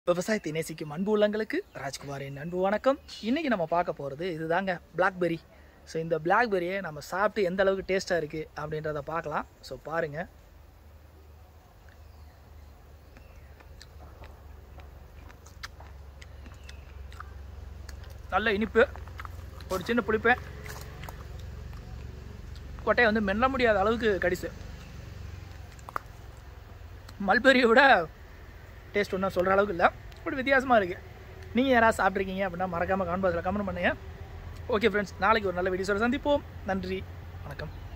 விவசாயத்தை நேசிக்கும் அன்பு உள்ளங்களுக்கு ராஜ்குமாரின் அன்பு வணக்கம் இன்றைக்கி நம்ம பார்க்க போகிறது இதுதாங்க பிளாக்பெரி ஸோ இந்த பிளாக்பெரியை நம்ம சாப்பிட்டு எந்த அளவுக்கு டேஸ்ட்டாக இருக்குது அப்படின்றத பார்க்கலாம் ஸோ பாருங்கள் நல்ல இனிப்பு ஒரு சின்ன புளிப்பு கொட்டையை வந்து மெல்ல முடியாத அளவுக்கு கடிசு மல்பெரியை விட டேஸ்ட் ஒன்றும் சொல்கிற அளவுக்கு இல்லை பட் வித்தியாசமாக இருக்குது நீங்கள் யாராவது சாப்பிட்ருக்கீங்க அப்படின்னா மறக்காமல் கமெண்ட் பாக்ஸில் கமெண்ட் பண்ணுங்கள் ஓகே ஃப்ரெண்ட்ஸ் நாளைக்கு ஒரு நல்ல வீடியோஸோட சந்திப்போம் நன்றி வணக்கம்